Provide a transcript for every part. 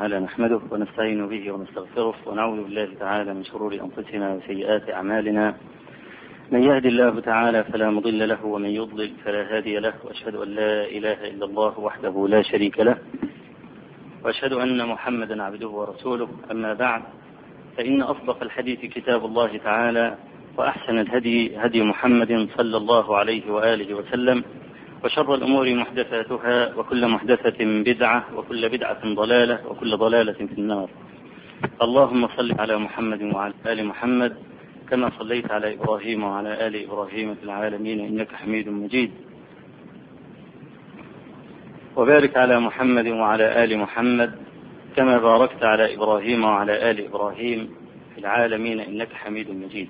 تعالى نحمده ونستعين به ونستغفره ونعوذ بالله تعالى من شرور أنفسنا وسيئات أعمالنا من يهد الله تعالى فلا مضل له ومن يضلل فلا هادي له وأشهد أن لا إله إلا الله وحده لا شريك له وأشهد أن محمدا عبده ورسوله أما بعد فإن أصدق الحديث كتاب الله تعالى وأحسن الهدي هدي محمد صلى الله عليه وآله وسلم وشر الأمور محدثاتها وكل محدثة بدعة وكل بدعة ضلالة وكل ضلالة في النار اللهم صل على محمد وعلى آل محمد كما صليت على إبراهيم وعلى آل إبراهيم في العالمين إنك حميد مجيد وبارك على محمد وعلى آل محمد كما باركت على إبراهيم وعلى آل إبراهيم في العالمين إنك حميد مجيد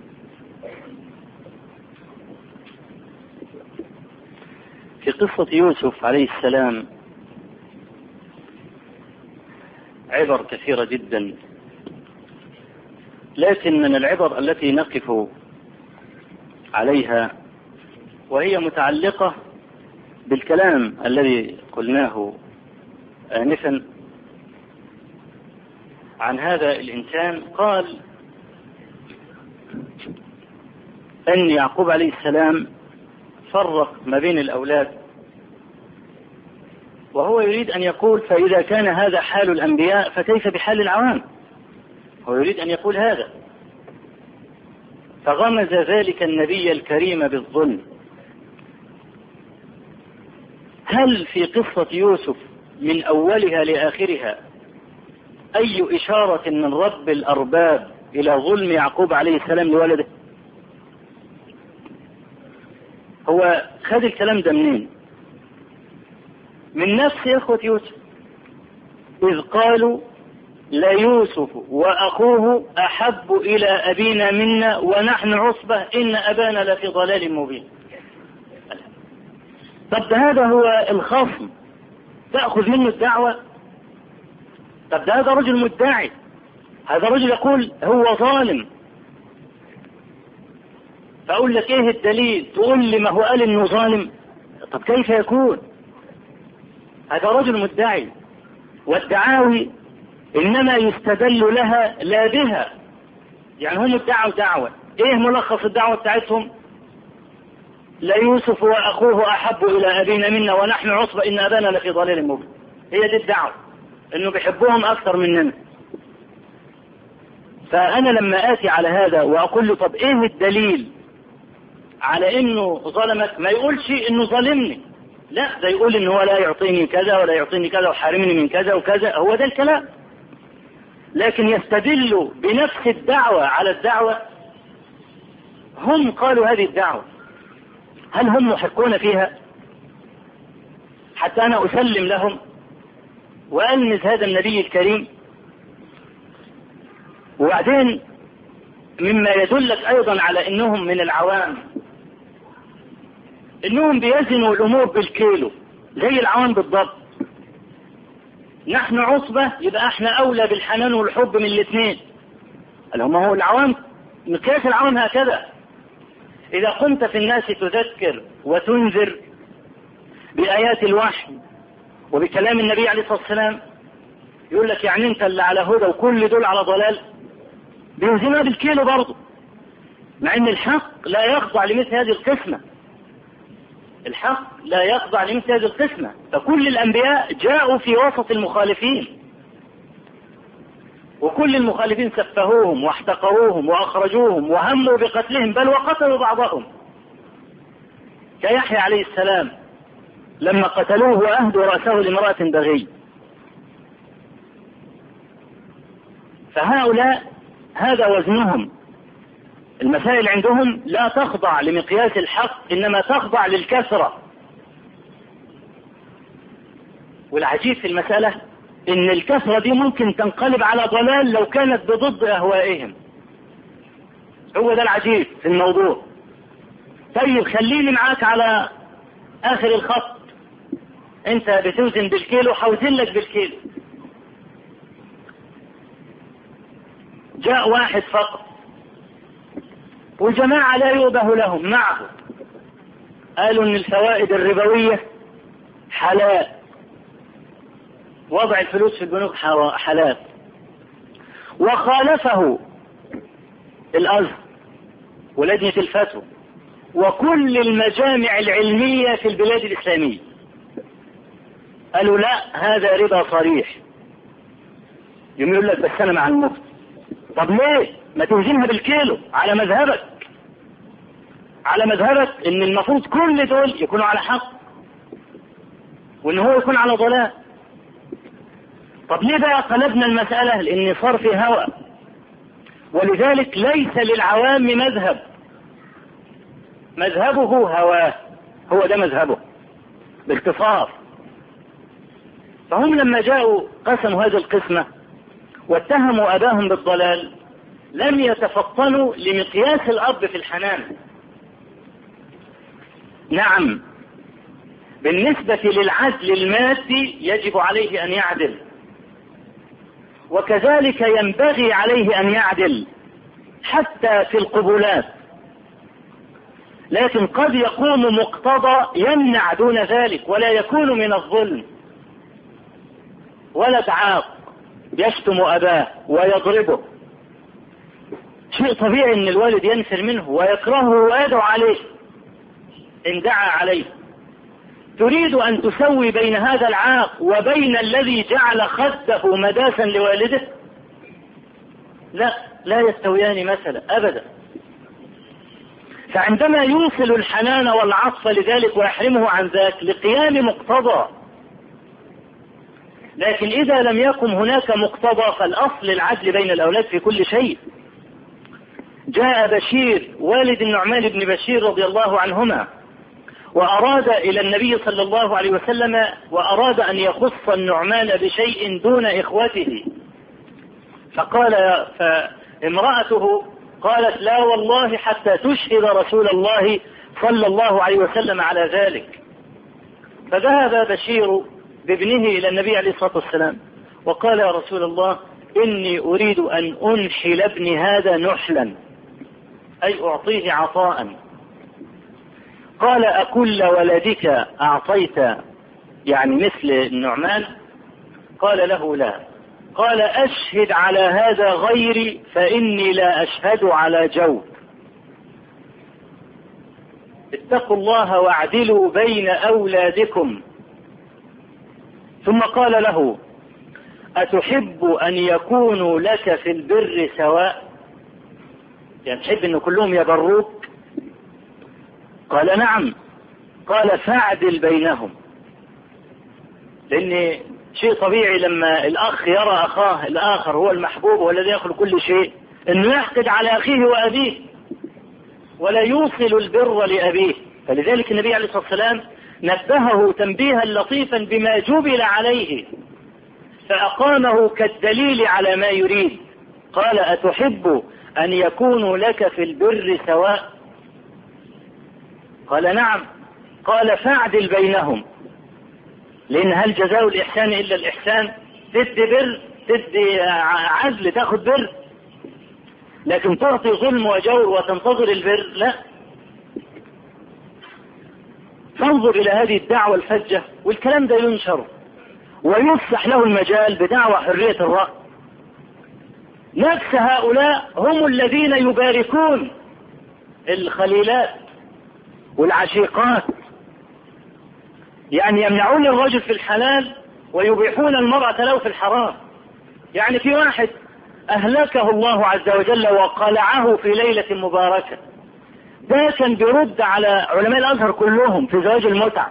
في قصة يوسف عليه السلام عبر كثيرة جدا لكن من العبر التي نقف عليها وهي متعلقة بالكلام الذي قلناه آنفا عن هذا الإنسان قال أن يعقوب عليه السلام فرق ما بين الأولاد وهو يريد أن يقول فإذا كان هذا حال الأنبياء فكيف بحال العوام هو يريد أن يقول هذا فغمز ذلك النبي الكريم بالظلم هل في قصة يوسف من أولها لآخرها أي إشارة من رب الأرباب إلى ظلم يعقوب عليه السلام لولده هو خد الكلام ده منين من نفس إخوة يوسف إذ قالوا ليوسف وأخوه أحب إلى أبينا منا ونحن عصبة إن أبانا لفي ضلال مبين طب هذا هو الخصم تأخذ منه الدعوة طب ده هذا رجل مدعي هذا رجل يقول هو ظالم فأقول لك إيه الدليل تقول لي ما هو قال إنه ظالم طب كيف يكون هذا رجل مدعي والدعاوي إنما يستدل لها لا بها يعني هم ادعوا دعوة إيه ملخص الدعوة بتاعتهم ليوسف وأخوه أحب إلى أبينا منا ونحن عصبة إن أبانا لفي ضلال مبين هي دي الدعوة إنه بيحبهم أكثر مننا فأنا لما آتي على هذا وأقول له طب إيه الدليل على إنه ظلمك ما يقولش إنه ظلمني لا ده يقول إن هو لا يعطيني كذا ولا يعطيني كذا وحارمني من كذا وكذا هو ده الكلام لكن يستدل بنفس الدعوة على الدعوة هم قالوا هذه الدعوة هل هم محقون فيها حتى أنا أسلم لهم وألمس هذا النبي الكريم وبعدين مما يدلك أيضا على أنهم من العوام أنهم بيزنوا الأمور بالكيلو زي العوام بالضبط نحن عصبة يبقى احنا أولى بالحنان والحب من الاثنين هم هو العوام مقياس العوام هكذا إذا قمت في الناس تذكر وتنذر بآيات الوحي وبكلام النبي عليه الصلاة والسلام يقول لك يعني أنت اللي على هدى وكل دول على ضلال بيوزنها بالكيلو برضه مع أن الحق لا يخضع لمثل هذه القسمة الحق لا يخضع لمثل هذه القسمة فكل الأنبياء جاءوا في وسط المخالفين وكل المخالفين سفهوهم واحتقروهم وأخرجوهم وهموا بقتلهم بل وقتلوا بعضهم كيحيى عليه السلام لما قتلوه وأهدوا رأسه لامرأة بغي فهؤلاء هذا وزنهم المسائل عندهم لا تخضع لمقياس الحق إنما تخضع للكثرة والعجيب في المسألة إن الكثرة دي ممكن تنقلب على ضلال لو كانت بضد أهوائهم هو ده العجيب في الموضوع طيب خليني معاك على آخر الخط أنت بتوزن بالكيلو حوزن لك بالكيلو جاء واحد فقط والجماعة لا يؤبه لهم معه قالوا ان الفوائد الربوية حلال وضع الفلوس في البنوك حلال وخالفه الأزهر ولجنة الفتوى وكل المجامع العلمية في البلاد الإسلامية قالوا لا هذا ربا صريح يوم يقول لك بس أنا مع المفتي طب ليه ما توزنها بالكيلو على مذهبك على مذهبك ان المفروض كل دول يكونوا على حق وان هو يكون على ضلال طب ليه بقى قلبنا المسألة لان صار في هوى ولذلك ليس للعوام مذهب مذهبه هواه هو ده مذهبه باختصار فهم لما جاءوا قسموا هذه القسمة واتهموا أباهم بالضلال لم يتفطنوا لمقياس الأب في الحنان نعم بالنسبة للعدل المادي يجب عليه أن يعدل وكذلك ينبغي عليه أن يعدل حتى في القبولات لكن قد يقوم مقتضى يمنع دون ذلك ولا يكون من الظلم ولد عاق يشتم أباه ويضربه شيء طبيعي ان الوالد ينفر منه ويكرهه ويدعو عليه ان دعا عليه تريد ان تسوي بين هذا العاق وبين الذي جعل خده مداسا لوالده لا لا يستويان مثلا ابدا فعندما يوصل الحنان والعطف لذلك ويحرمه عن ذاك لقيام مقتضى لكن إذا لم يكن هناك مقتضى فالأصل العدل بين الأولاد في كل شيء جاء بشير والد النعمان بن بشير رضي الله عنهما وأراد إلى النبي صلى الله عليه وسلم وأراد أن يخص النعمان بشيء دون إخوته فقال فامرأته قالت لا والله حتى تشهد رسول الله صلى الله عليه وسلم على ذلك فذهب بشير بابنه إلى النبي عليه الصلاة والسلام وقال يا رسول الله إني أريد أن أنحل ابني هذا نحلا أي أعطيه عطاء قال أكل ولدك أعطيت يعني مثل النعمان قال له لا قال أشهد على هذا غيري فإني لا أشهد على جو اتقوا الله واعدلوا بين أولادكم ثم قال له أتحب أن يكونوا لك في البر سواء يعني تحب أن كلهم يبروك قال نعم قال فاعدل بينهم لأن شيء طبيعي لما الأخ يرى أخاه الآخر هو المحبوب والذي يأخذ كل شيء أنه يحقد على أخيه وأبيه ولا يوصل البر لأبيه فلذلك النبي عليه الصلاة والسلام نبهه تنبيها لطيفا بما جبل عليه فأقامه كالدليل على ما يريد قال أتحب أن يكونوا لك في البر سواء قال نعم قال فاعدل بينهم لأن هل جزاء الإحسان إلا الإحسان تدي بر تدي عدل تاخد بر لكن تعطي ظلم وجور وتنتظر البر لا فانظر إلى هذه الدعوة الفجة والكلام ده ينشر ويفسح له المجال بدعوى حرية الرأي نفس هؤلاء هم الذين يباركون الخليلات والعشيقات يعني يمنعون الرجل في الحلال ويبيحون المرأة له في الحرام يعني في واحد أهلكه الله عز وجل وقلعه في ليلة مباركة ده كان بيرد على علماء الازهر كلهم في زواج المتعة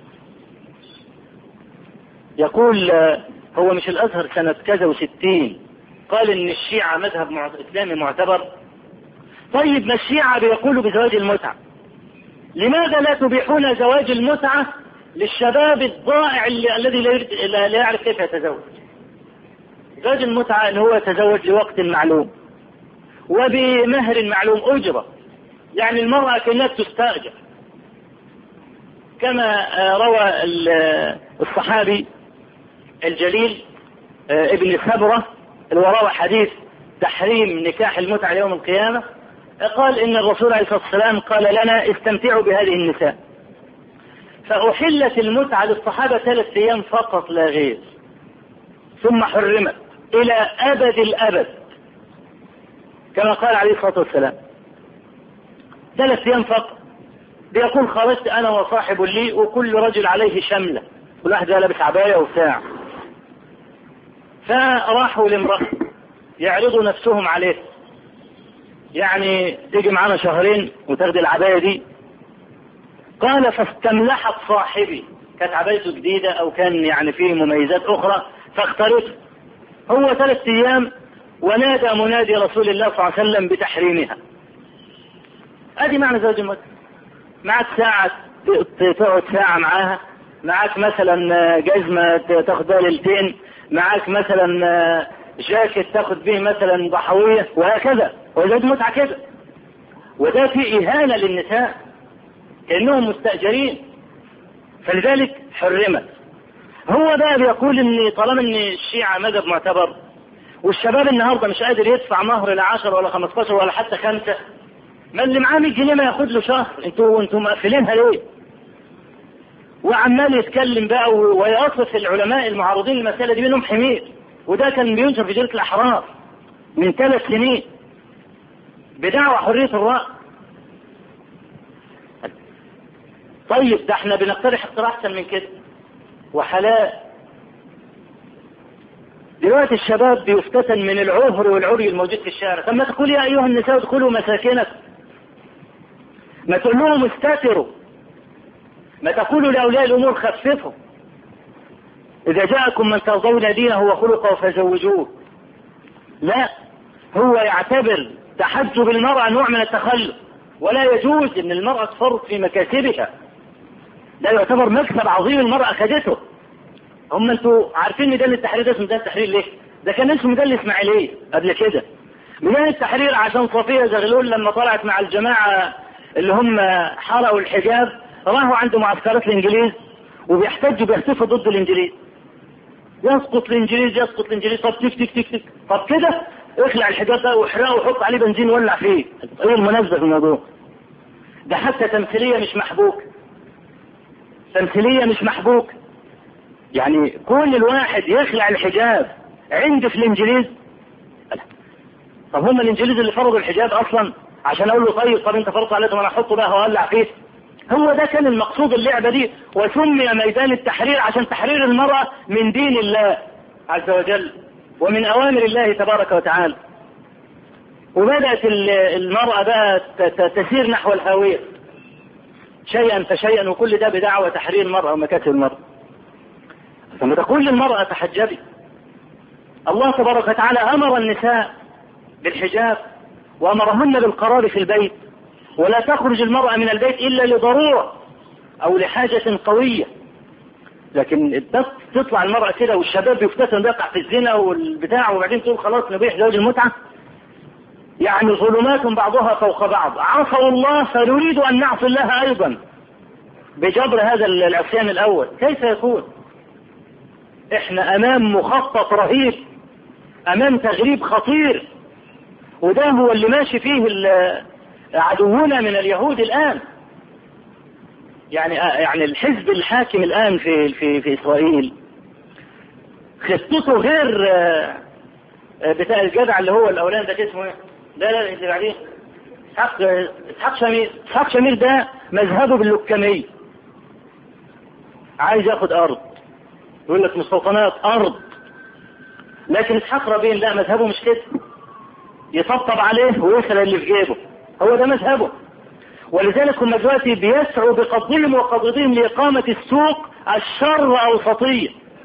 يقول هو مش الازهر سنة كذا وستين قال ان الشيعة مذهب اسلامي معتبر طيب ما الشيعة بيقولوا بزواج المتعة لماذا لا تبيحون زواج المتعة للشباب الضائع الذي لا يعرف كيف يتزوج زواج المتعة ان هو يتزوج لوقت معلوم وبمهر معلوم اجره يعني المرأة كانها تستأجر كما روى الصحابي الجليل ابن سبرة اللي روى حديث تحريم نكاح المتعة يوم القيامة قال إن الرسول عليه الصلاة والسلام قال لنا استمتعوا بهذه النساء فأحلت المتعة للصحابة ثلاث أيام فقط لا غير ثم حرمت إلى أبد الأبد كما قال عليه الصلاة والسلام ثلاث أيام فقط بيقول خرجت أنا وصاحب لي وكل رجل عليه شملة كل واحد لابس عباية وساعة فراحوا لامرأة يعرضوا نفسهم عليه يعني تيجي معانا شهرين وتاخدي العباية دي قال فاستملحت صاحبي كانت عبايته جديدة او كان يعني فيه مميزات اخرى فاختارته هو ثلاث ايام ونادى منادي رسول الله صلى الله عليه وسلم بتحريمها ادي معنى زواج المتعة معك ساعة تقعد ساعة معاها معاك مثلا جزمة تاخد بها ليلتين معاك مثلا جاكيت تاخد به مثلا ضحوية وهكذا وزاد متعة كده وده في إهانة للنساء كأنهم مستأجرين فلذلك حرمت هو بقى بيقول ان طالما ان الشيعة مذهب معتبر والشباب النهارده مش قادر يدفع مهر لا 10 ولا 15 ولا حتى خمسة ما اللي معاه 100 جنيه ما ياخد له شهر انتوا انتوا مقفلينها ليه؟ وعمال يتكلم بقى ويصف العلماء المعارضين للمسألة دي منهم حمير وده كان بينشر في جريدة الأحرار من ثلاث سنين بدعوى حرية الرأي طيب ده احنا بنقترح اقتراح احسن من كده وحلال دلوقتي الشباب بيفتتن من العهر والعري الموجود في الشارع طب ما تقول يا ايها النساء ادخلوا مساكنكم ما تقول لهم استتروا ما تقولوا لاولياء الامور خففوا اذا جاءكم من ترضون دينه وخلقه فزوجوه لا هو يعتبر تحجب المرأة نوع من التخلف ولا يجوز ان المرأة تفرط في مكاسبها ده يعتبر مكسب عظيم المرأة خدته هم انتوا عارفين ميدان التحرير ده اسمه ميدان التحرير ليه؟ ده كان اسمه ميدان الاسماعيلية قبل كده ميدان التحرير عشان صفية زغلول لما طلعت مع الجماعة اللي هم حرقوا الحجاب راحوا عند معسكرات الانجليز وبيحتجوا بيهتفوا ضد الانجليز يسقط الانجليز يسقط الانجليز طب تك تك تك تك طب كده اخلع الحجاب ده واحرقه وحط عليه بنزين ولع فيه ايه المناسبة في الموضوع ده حتى تمثيلية مش محبوك تمثيلية مش محبوك يعني كل الواحد يخلع الحجاب عند في الانجليز طب هم الانجليز اللي فرضوا الحجاب اصلا عشان اقول له طيب طب انت فرضت عليه طب انا احطه بقى هولع فيه هو ده كان المقصود اللعبة دي وسمي ميدان التحرير عشان تحرير المرأة من دين الله عز وجل ومن أوامر الله تبارك وتعالى وبدأت المرأة بقى تسير نحو الهاوية شيئا فشيئا وكل ده بدعوة تحرير المرأة ومكاتب المرأة ثم تقول للمرأة تحجبي الله تبارك وتعالى أمر النساء بالحجاب وأمرهن بالقرار في البيت ولا تخرج المرأة من البيت إلا لضرورة أو لحاجة قوية لكن تطلع المرأة كده والشباب يفتتن يقع في الزنا والبتاع وبعدين تقول خلاص نبيح زواج المتعة يعني ظلمات بعضها فوق بعض عصوا الله فنريد أن نعصي الله أيضا بجبر هذا العصيان الأول كيف يكون احنا أمام مخطط رهيب أمام تغريب خطير وده هو اللي ماشي فيه عدونا من اليهود الآن يعني يعني الحزب الحاكم الآن في في في إسرائيل خطته غير بتاع الجدع اللي هو الأولاني ده اسمه ايه؟ لا لا اللي بعدين اسحاق اسحاق شمير اسحاق شمير ده مذهبه باللكمية عايز ياخد أرض يقول لك مستوطنات أرض لكن اسحاق رابين لا مذهبه مش كده يطبطب عليه ويسرق اللي في جيبه هو ده مذهبه ولذلك هم دلوقتي بيسعوا بقبضهم وقبضهم لإقامة السوق الشر أوسطية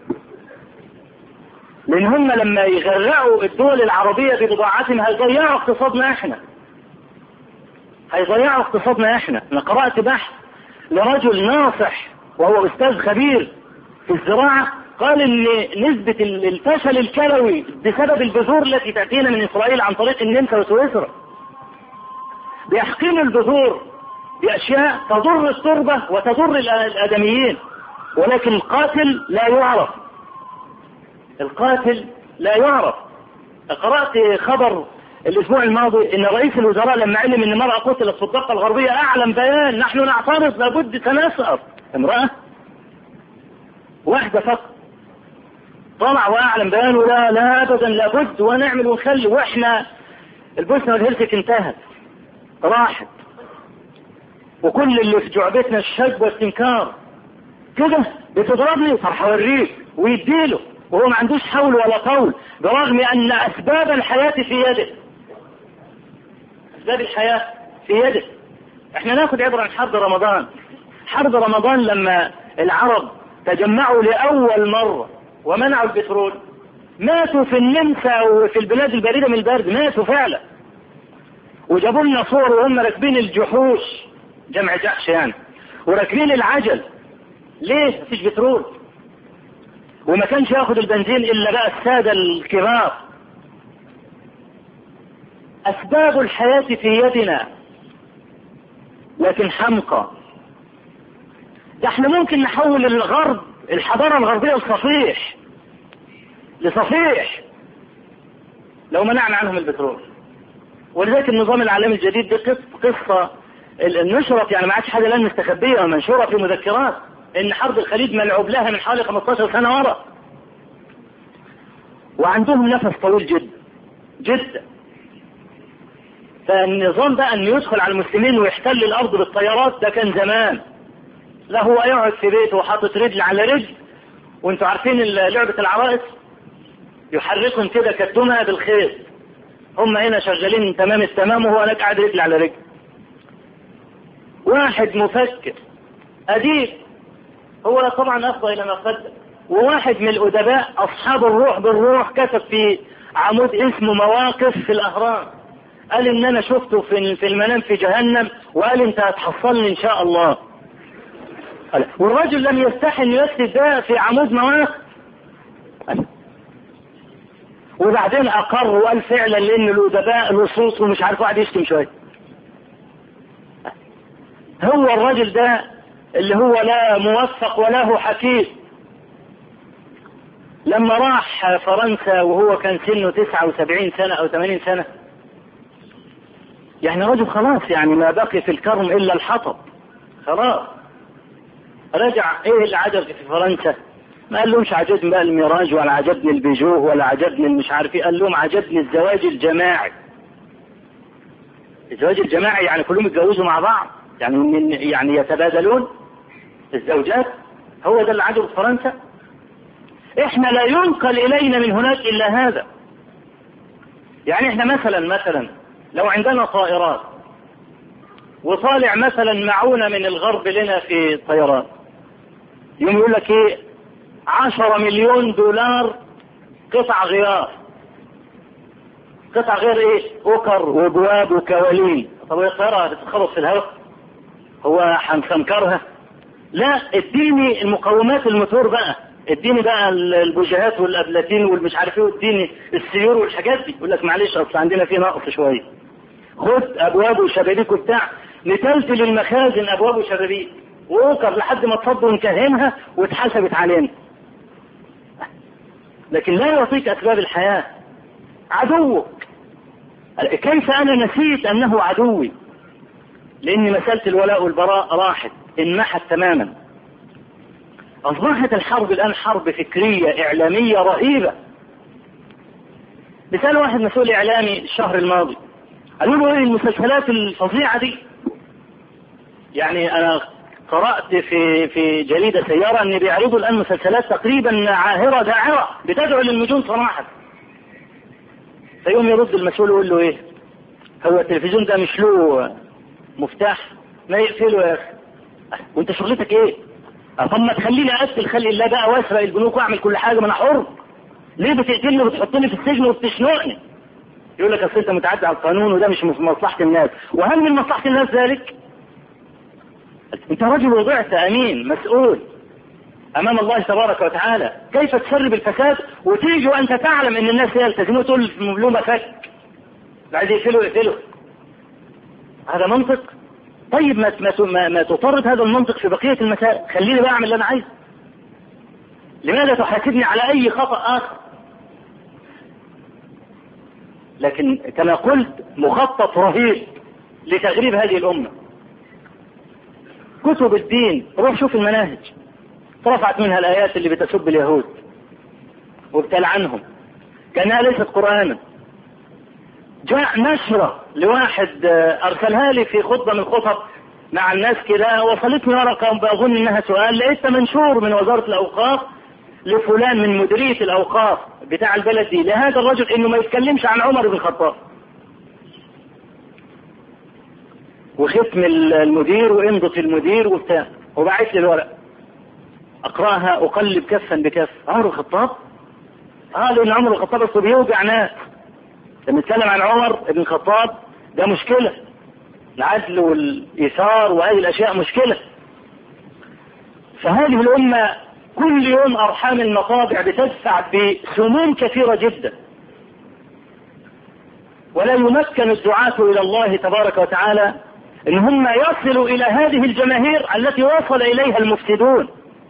لأن هم لما يغرقوا الدول العربية ببضاعتهم هيضيعوا اقتصادنا احنا هيضيعوا اقتصادنا احنا انا قرأت بحث لرجل ناصح وهو أستاذ خبير في الزراعة قال ان نسبة الفشل الكلوي بسبب البذور التي تأتينا من إسرائيل عن طريق النمسا وسويسرا بيحقنوا البذور بأشياء تضر التربة وتضر الآدميين ولكن القاتل لا يعرف القاتل لا يعرف قرأت خبر الأسبوع الماضي أن رئيس الوزراء لما علم أن امرأة قتلت في الضفة الغربية أعلن بيان نحن نعترض لابد سنسأر امرأة واحدة فقط طلع واعلن بيانه لا لا ابدا لابد ونعمل ونخلي واحنا البوسنه والهرسك انتهت راحت وكل اللي في جعبتنا الشك والاستنكار كده بتضربني فرح اوريك ويديله وهو ما عندوش حول ولا قول برغم ان اسباب الحياه في يده اسباب الحياه في يده احنا ناخد عبره عن حرب رمضان حرب رمضان لما العرب تجمعوا لاول مره ومنعوا البترول ماتوا في النمسا وفي البلاد البارده من البرد ماتوا فعلا وجابوا لنا صور وهم راكبين الجحوش جمع جحش يعني وراكبين العجل ليه مفيش بترول وما كانش ياخد البنزين الا بقى الساده الكبار اسباب الحياه في يدنا لكن حمقى ده احنا ممكن نحول الغرب الحضاره الغربيه لصفيح لصفيح لو منعنا عنهم البترول ولذلك النظام العالمي الجديد دي قصه النشرت يعني ما عادش حاجه الان مستخبيه ومنشوره في مذكرات ان حرب الخليج ملعوب لها من حوالي 15 سنه ورا وعندهم نفس طويل جدا جدا فالنظام ده انه يدخل على المسلمين ويحتل الارض بالطيارات ده كان زمان لا هو يقعد في بيته وحاطط رجل على رجل وانتوا عارفين لعبة العرائس يحركهم كده كالدمى بالخيط هم هنا شغالين تمام التمام وهو هناك قاعد رجل على رجل واحد مفكر أديب هو طبعا أفضل إلى ما قدم وواحد من الأدباء أصحاب الروح بالروح كتب في عمود اسمه مواقف في الأهرام قال إن أنا شفته في في المنام في جهنم وقال أنت هتحصلني إن شاء الله والرجل لم يستحي أن يكتب ده في عمود مواقف وبعدين أقر وقال فعلا لأن الأدباء لصوص ومش عارف واحد يشتم شوية هو الرجل ده اللي هو لا موفق ولا هو حكيم لما راح فرنسا وهو كان سنه 79 سنة أو 80 سنة يعني رجل خلاص يعني ما بقي في الكرم إلا الحطب خلاص رجع إيه اللي عجبك في فرنسا ما قال لهمش عجبني بقى الميراج ولا عجبني البيجو ولا عجبني مش عارف ايه قال لهم عجبني الزواج الجماعي الزواج الجماعي يعني كلهم يتجوزوا مع بعض يعني من يعني يتبادلون الزوجات هو ده اللي عجب فرنسا احنا لا ينقل الينا من هناك الا هذا يعني احنا مثلا مثلا لو عندنا طائرات وطالع مثلا معونة من الغرب لنا في الطيران يوم يقول لك ايه عشرة مليون دولار قطع غيار قطع غير ايه اوكر وجواب وكوالين طب هي الطيارة هتتخبط في الهواء هو هنسمكرها لا اديني المقومات الموتور بقى اديني بقى البوجهات والابلاتين والمش عارف ايه واديني السيور والحاجات دي يقول لك معلش اصل عندنا في نقص شويه خد ابواب وشبابيك وبتاع نتلتل المخازن ابواب وشبابيك واوكر لحد ما تصد ونكهنها واتحسبت علينا لكن لا يعطيك اسباب الحياه عدوك كيف انا نسيت انه عدوي لان مساله الولاء والبراء راحت انمحت تماما اصبحت الحرب الان حرب فكريه اعلاميه رهيبه مثال واحد مسؤول اعلامي الشهر الماضي قالوا له ايه المسلسلات الفظيعه دي يعني انا قرات في في جريده سياره ان بيعرضوا الان مسلسلات تقريبا عاهره داعره بتدعو للنجوم صراحه فيقوم يرد المسؤول يقول له ايه هو التلفزيون ده مش له مفتاح ما يقفله يا اخي وانت شغلتك ايه طب ما تخليني اقتل خلي الله بقى واسرق البنوك واعمل كل حاجه ما انا حر ليه بتقتلني وتحطني في السجن وبتشنقني يقول لك اصل انت متعدي على القانون وده مش في مصلحه الناس وهل من مصلحه الناس ذلك انت رجل وضعت امين مسؤول امام الله تبارك وتعالى كيف تسرب الفساد وتيجي وانت تعلم ان الناس يلتزموا تقول له مفك عايز يقفله يقفله هذا منطق طيب ما ما ما تطرد هذا المنطق في بقيه المسائل خليني بقى اعمل اللي انا عايزه لماذا تحاسبني على اي خطا اخر لكن كما قلت مخطط رهيب لتغريب هذه الامه كتب الدين روح شوف المناهج رفعت منها الايات اللي بتسب اليهود وبتلعنهم كانها ليست قرانا جاء نشرة لواحد ارسلها لي في خطبة من الخطب مع الناس كده وصلتني ورقة بظن انها سؤال لقيتها منشور من وزارة الاوقاف لفلان من مديرية الاوقاف بتاع البلد دي لهذا الرجل انه ما يتكلمش عن عمر بن الخطاب وختم المدير وامضة المدير وبتاع وبعت لي الورق اقراها اقلب كفا بكف عمر الخطاب اه لان عمر الخطاب اصله بيوجع ناس لما نتكلم عن عمر بن الخطاب ده مشكله العدل والايثار وهذه الاشياء مشكله فهذه الامه كل يوم ارحام المطابع بتدفع بسموم كثيره جدا ولا يمكن الدعاة الى الله تبارك وتعالى ان هم يصلوا الى هذه الجماهير التي وصل اليها المفسدون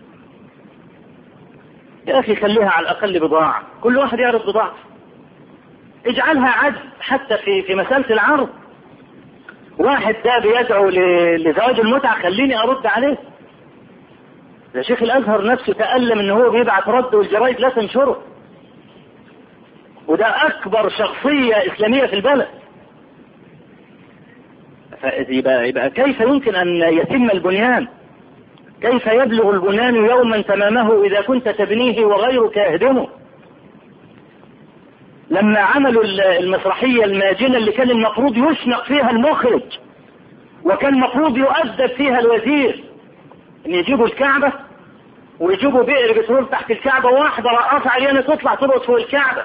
يا اخي خليها على الاقل بضاعة كل واحد يعرض بضاعته اجعلها عدل حتى في في مسألة العرض واحد ده بيدعو لزواج المتعة خليني ارد عليه ده شيخ الازهر نفسه تألم ان هو بيبعت رد والجرايد لا تنشره وده اكبر شخصية اسلامية في البلد يبقى, يبقى كيف يمكن ان يتم البنيان كيف يبلغ البنيان يوما تمامه اذا كنت تبنيه وغيرك يهدمه لما عملوا المسرحية الماجنة اللي كان المفروض يشنق فيها المخرج وكان المفروض يؤدب فيها الوزير ان يجيبوا الكعبة ويجيبوا بئر بترول تحت الكعبة واحدة رقاصة عريانة تطلع ترقص فوق الكعبة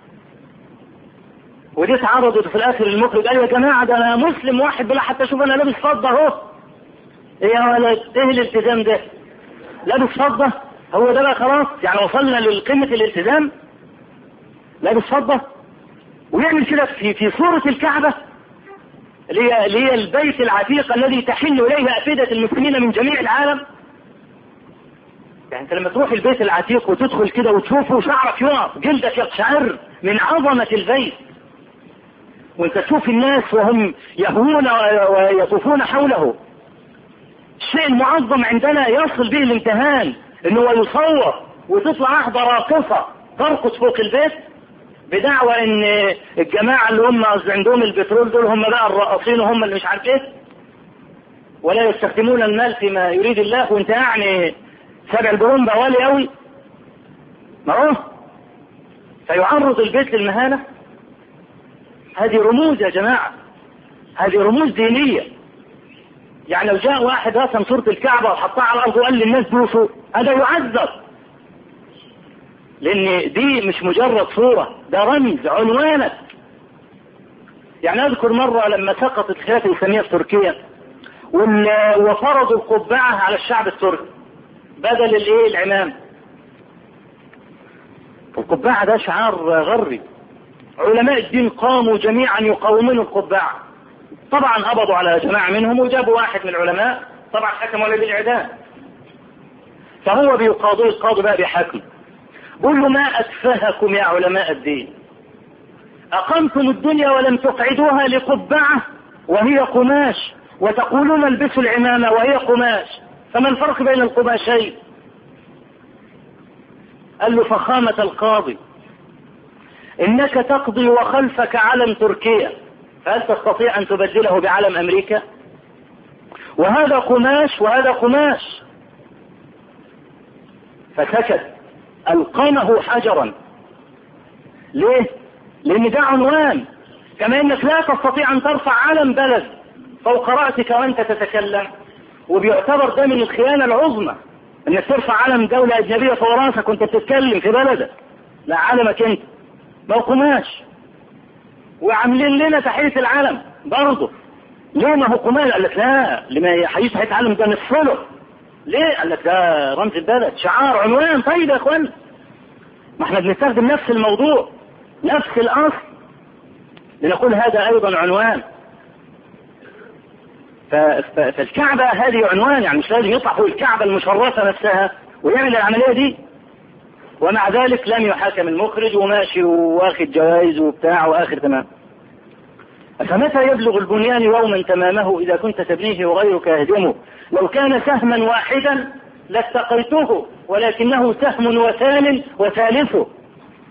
ودي اتعرضت في الاخر المخرج قال يا جماعة ده انا مسلم واحد بلا حتى اشوف انا لابس فضة اهو ايه يا ولد ايه الالتزام ده لابس فضة هو ده بقى خلاص يعني وصلنا لقمة الالتزام لابس فضة ويعمل كده في في صورة الكعبة اللي هي اللي هي البيت العتيق الذي تحن اليه افئدة المسلمين من جميع العالم يعني انت لما تروح البيت العتيق وتدخل كده وتشوفه شعرك يقف جلدك يقشعر من عظمة البيت وانت تشوف الناس وهم يهوون ويطوفون حوله الشيء المعظم عندنا يصل به الامتهان انه يصور وتطلع واحدة راقصة ترقص فوق البيت بدعوى ان الجماعة اللي هم عندهم البترول دول هم بقى الرقاصين وهم اللي مش عارف ايه ولا يستخدمون المال فيما يريد الله وانت يعني سبع البرون بوالي قوي ما هو فيعرض البيت للمهانة هذه رموز يا جماعة هذه رموز دينية يعني لو جاء واحد رسم صورة الكعبة وحطها على الأرض وقال للناس دوسوا هذا يعذب لأن دي مش مجرد صورة ده رمز عنوانك يعني أذكر مرة لما سقطت الخلافة الإسلامية في تركيا وفرضوا القبعة على الشعب التركي بدل الايه العمام القبعة ده شعار غربي علماء الدين قاموا جميعا يقاومون القبعة طبعا قبضوا على جماعة منهم وجابوا واحد من العلماء طبعا حكموا عليه بالإعدام فهو بيقاضي القاضي بقى بحكم قل له ما أتفهكم يا علماء الدين أقمتم الدنيا ولم تقعدوها لقبعة وهي قماش وتقولون البسوا العمامة وهي قماش فما الفرق بين القماشين قال له فخامة القاضي انك تقضي وخلفك علم تركيا فهل تستطيع ان تبدله بعلم امريكا وهذا قماش وهذا قماش فسكت القمه حجرا ليه لان ده عنوان كما انك لا تستطيع ان ترفع علم بلد فوق رأسك وانت تتكلم وبيعتبر ده من الخيانة العظمى انك ترفع علم دولة اجنبية فوق راسك وانت بتتكلم في بلدك لا علمك انت ما قماش وعاملين لنا تحية العلم برضه ليه ما هو قماش قال لك لا لما يحيي تحية العلم ده نصفله ليه قال لك ده رمز البلد شعار عنوان طيب يا اخوان ما احنا بنستخدم نفس الموضوع نفس الاصل لنقول هذا ايضا عنوان فالكعبة هذه عنوان يعني مش لازم يطلع فوق الكعبة المشرفة نفسها ويعمل العملية دي ومع ذلك لم يحاكم المخرج وماشي واخد جوائز وبتاع واخر تمام فمتى يبلغ البنيان يوما تمامه اذا كنت تبنيه وغيرك يهدمه لو كان سهما واحدا لاتقيته ولكنه سهم وثان وثالثه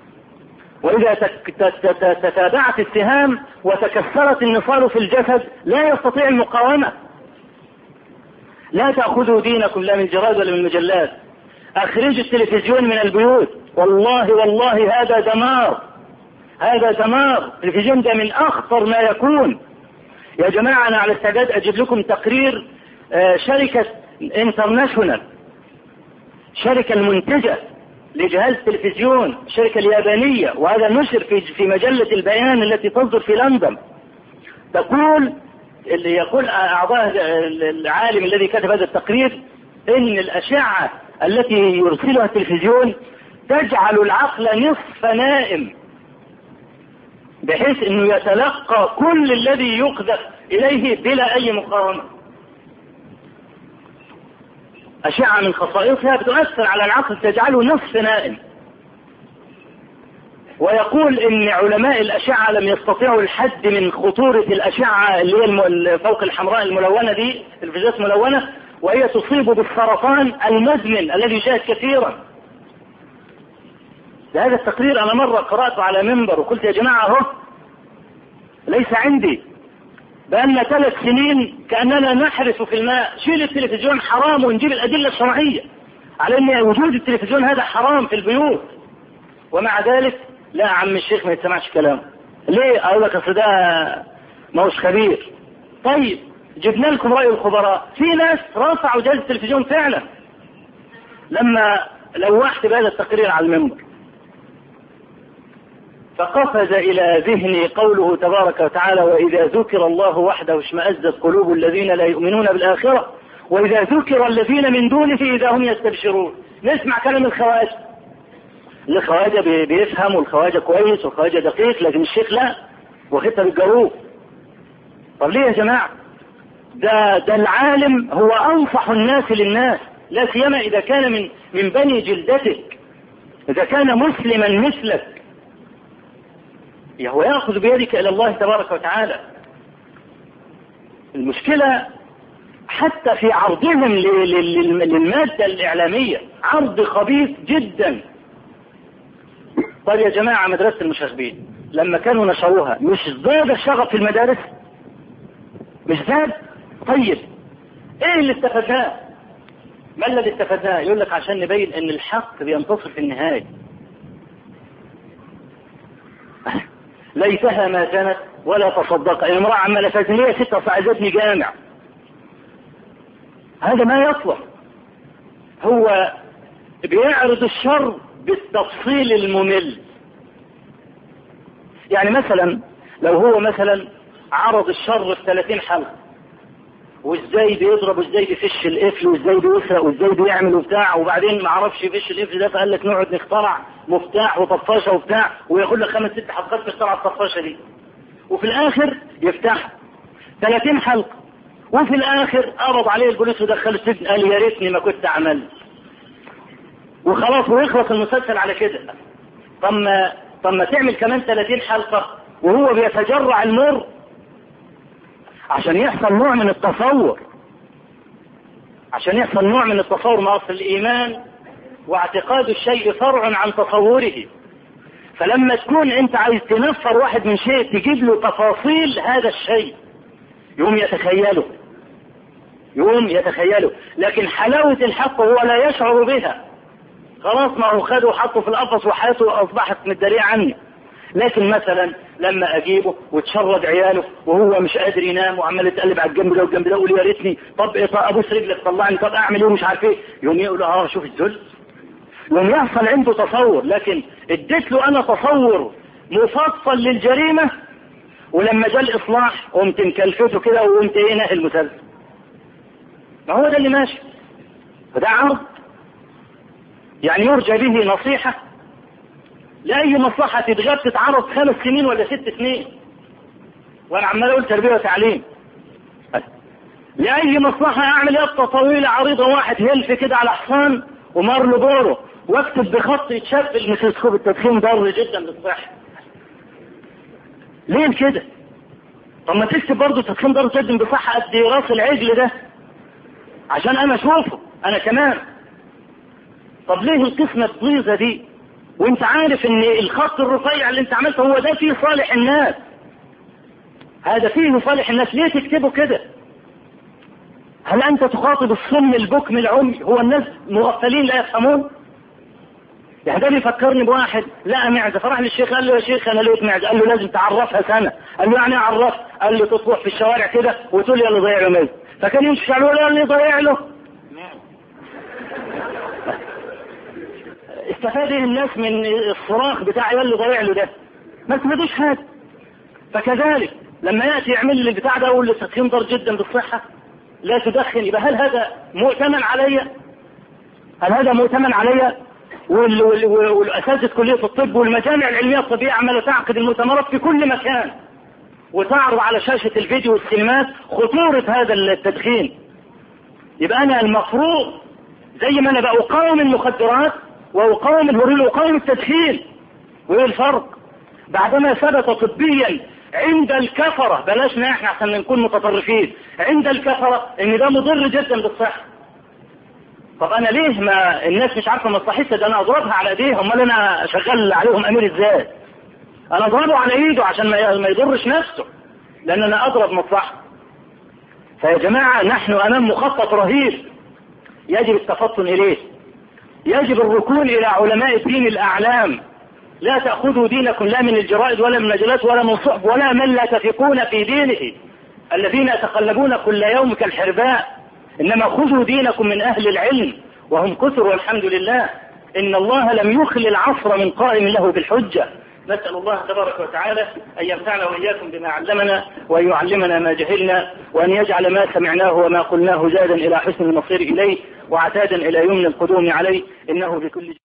وإذا تتابعت السهام وتكسرت النصال في الجسد لا يستطيع المقاومة لا تأخذوا دينكم لا من جرائد ولا من مجلات أخرجوا التلفزيون من البيوت والله والله هذا دمار هذا دمار التلفزيون ده من أخطر ما يكون يا جماعة أنا على استعداد أجيب لكم تقرير شركة انترناشونال شركة المنتجة لجهاز التلفزيون الشركة اليابانية وهذا نشر في في مجلة البيان التي تصدر في لندن تقول اللي يقول أعضاء العالم الذي كتب هذا التقرير إن الأشعة التي يرسلها التلفزيون تجعل العقل نصف نائم بحيث انه يتلقى كل الذي يقذف اليه بلا اي مقاومه أشعة من خصائصها بتؤثر على العقل تجعله نصف نائم ويقول ان علماء الاشعة لم يستطيعوا الحد من خطورة الاشعة اللي هي فوق الحمراء الملونة دي الفيزات الملونة وهي تصيب بالسرطان المزمن الذي يشاهد كثيرا هذا التقرير انا مرة قرأته على منبر وقلت يا جماعة اهو ليس عندي بقالنا ثلاث سنين كأننا نحرس في الماء شيل التلفزيون حرام ونجيب الأدلة الشرعية على أن وجود التلفزيون هذا حرام في البيوت ومع ذلك لا يا عم الشيخ ما يسمعش كلام ليه أقول لك أصل ده ما هوش خبير طيب جبنا لكم رأي الخبراء في ناس رفعوا جهاز التلفزيون فعلا لما لوحت بهذا التقرير على المنبر فقفز إلى ذهني قوله تبارك وتعالى وإذا ذكر الله وحده اشمأزت قلوب الذين لا يؤمنون بالآخرة وإذا ذكر الذين من دونه إذا هم يستبشرون نسمع كلام الخواجة الخواجة بيفهم والخواجة كويس والخواجة دقيق لكن الشيخ لا واخدها بالجروب طب ليه يا جماعة ده ده العالم هو أنصح الناس للناس لا سيما إذا كان من من بني جلدتك إذا كان مسلما مثلك هو يأخذ بيدك إلى الله تبارك وتعالى المشكلة حتى في عرضهم للمادة الإعلامية عرض خبيث جدا طيب يا جماعة مدرسة المشاغبين لما كانوا نشروها مش زاد الشغف في المدارس مش زاد طيب ايه اللي استفدناه ما الذي استفدناه يقول لك عشان نبين ان الحق بينتصر في النهاية ليتها ما كانت ولا تصدق يعني امرأة عمالة فاتن ليه ستة فعزتني جامع هذا ما يصلح هو بيعرض الشر بالتفصيل الممل يعني مثلا لو هو مثلا عرض الشر في 30 حلقة وازاي بيضرب وازاي بيفش القفل وازاي بيسرق وازاي بيعمل وبتاع وبعدين ما عرفش يفش القفل ده فقال لك نقعد نخترع مفتاح وطفاشه وبتاع وياخد لك خمس ست حلقات في اختراع الطفاشه دي وفي الاخر يفتح 30 حلقه وفي الاخر قبض عليه البوليس ودخله السجن قال يا ريتني ما كنت عملت وخلاص ويخلص المسلسل على كده طب ما طب ما تعمل كمان 30 حلقه وهو بيتجرع المر عشان يحصل نوع من التصور عشان يحصل نوع من التصور ما اصل الايمان واعتقاد الشيء فرع عن تصوره فلما تكون انت عايز تنفر واحد من شيء تجيب له تفاصيل هذا الشيء يوم يتخيله يوم يتخيله لكن حلاوة الحق هو لا يشعر بها خلاص ما هو خده وحطه في القفص وحياته اصبحت مدارية عني لكن مثلا لما اجيبه وتشرد عياله وهو مش قادر ينام وعمال يتقلب على الجنب ده والجنب ده يقول يا ريتني طب ايه طب ابوس رجلك طلعني طب اعمل ايه مش عارف ايه يوم يقول اه شوف الذل يوم يحصل عنده تصور لكن اديت له انا تصور مفصل للجريمة ولما جاء الاصلاح قمت مكلفته كده وقمت ايه ناقل المسلسل ما هو ده اللي ماشي فده عرض يعني يرجى به نصيحة لأي مصلحة تتغاب تتعرض خمس سنين ولا ست سنين وأنا عمال أقول تربية وتعليم لأي مصلحة أعمل يبطة طويلة عريضة واحد هلف كده على حصان ومر له دوره واكتب بخط يتشاف الميكروسكوب التدخين ضار جدا للصحة ليه كده؟ طب ما تكتب برضه تدخين ضار جدا بصحة قد راس العجل ده عشان أنا أشوفه أنا كمان طب ليه القسمة الضيزة دي وانت عارف ان الخط الرفيع اللي انت عملته هو ده فيه صالح الناس هذا فيه صالح الناس ليه تكتبه كده هل انت تخاطب الصم البكم العمي هو الناس مغفلين لا يفهمون يعني ده بيفكرني بواحد لقى معزه فراح للشيخ قال له يا شيخ انا لقيت معزه قال له لازم تعرفها سنه قال له يعني اعرف قال له تطوح في الشوارع كده وتقول لي اللي ضيع له معزه فكان يمشي على الولد اللي ضيع له استفاد ايه الناس من الصراخ بتاع اللي ضيع له ده ما استفادوش حاجه فكذلك لما ياتي يعمل لي البتاع ده اقول له تدخين ضار جدا بالصحه لا تدخن يبقى هل هذا مؤتمن عليا؟ هل هذا مؤتمن عليا؟ والاساتذه كليه الطب والمجامع العلميه الطبيه عماله تعقد المؤتمرات في كل مكان وتعرض على شاشه الفيديو والسينمات خطوره هذا التدخين يبقى انا المفروض زي ما انا بقاوم المخدرات واقاوم الهروين واقاوم التدخين وايه الفرق؟ بعدما ثبت طبيا عند الكفره بلاشنا احنا عشان نكون متطرفين عند الكفره ان ده مضر جدا بالصحه طب انا ليه ما الناس مش عارفه مصلحتها ده انا اضربها على ايديها امال انا شغال عليهم امير ازاي انا اضربه على ايده عشان ما يضرش نفسه لان انا اضرب مصلحته فيا جماعه نحن امام مخطط رهيب يجب التفطن اليه يجب الركون الى علماء الدين الاعلام لا تاخذوا دينكم لا من الجرائد ولا من المجلات ولا من صحب ولا من لا تثقون في دينه الذين يتقلبون كل يوم كالحرباء انما خذوا دينكم من اهل العلم وهم كثر والحمد لله ان الله لم يخل العصر من قائم له بالحجه نسأل الله تبارك وتعالى أن ينفعنا وإياكم بما علمنا وأن يعلمنا ما جهلنا وأن يجعل ما سمعناه وما قلناه زادا إلى حسن المصير إليه وعتادا إلى يمن القدوم عليه إنه بكل